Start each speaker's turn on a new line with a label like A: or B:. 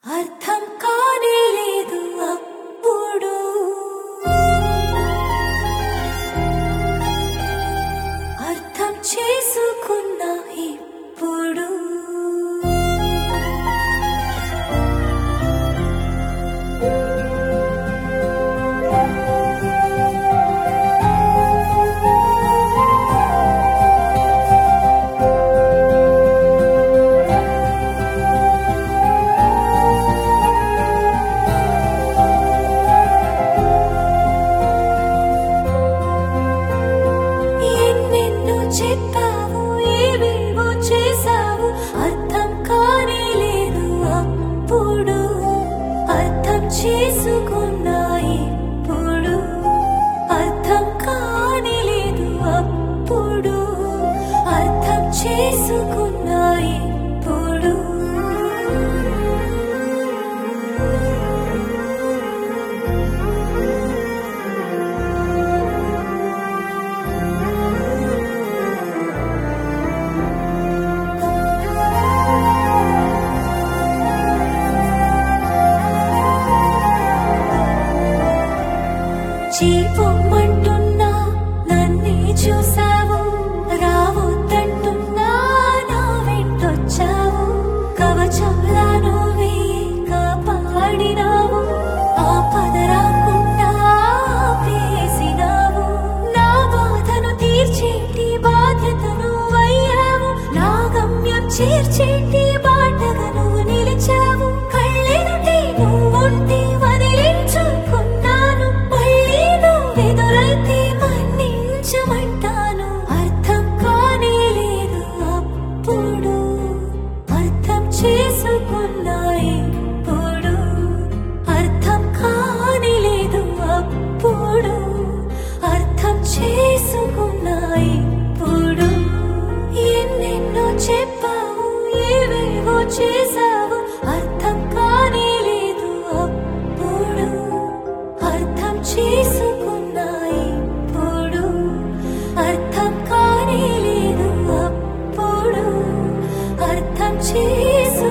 A: అర్థం కానే లేదు అప్పుడు అర్థం చేసుకున్నా ఇప్పుడు ఎన్నెన్నో చెప్పావు ఏవేవో చేసావు అర్థం కానే లేదు అప్పుడు అర్థం చేసుకున్నా ఇప్పుడు అర్థం కానే లేదు అప్పుడు అర్థం చేసుకున్నా ఇప్పుడు చీపొమ్మంటున్నా నన్నే చూసావు రావద్దంటున్నా నా వెంటొచ్చావు కవచంలా నువ్వే కాపాడినావు ఆపద రాకుండా ఆపేసినావు నా బాధను తీర్చేటి బాధ్యతను అయ్యావు నా గమ్యం చేర్చేటి బాటగా నువ్వు నిలిచావు కళ్ళెదుటే నువ్వుంటే వదిలించుకున్నాను మళ్ళీ నువ్వెదురైతే మన్నించమంటాను అర్థం కానే లేదు అప్పుడు అర్థం చేసుకున్నా ఇప్పుడు అర్థం కానే లేదు అప్పుడు అర్థం చేసుకున్నా ఇప్పుడు ఎన్నెన్నో చెప్పావు ఏవేవో చేసావు అర్థం కానే లేదు అప్పుడు అర్థం చేసుకున్నా ఇప్పుడు అర్థం కానే లేదు అప్పుడు అర్థం చేసు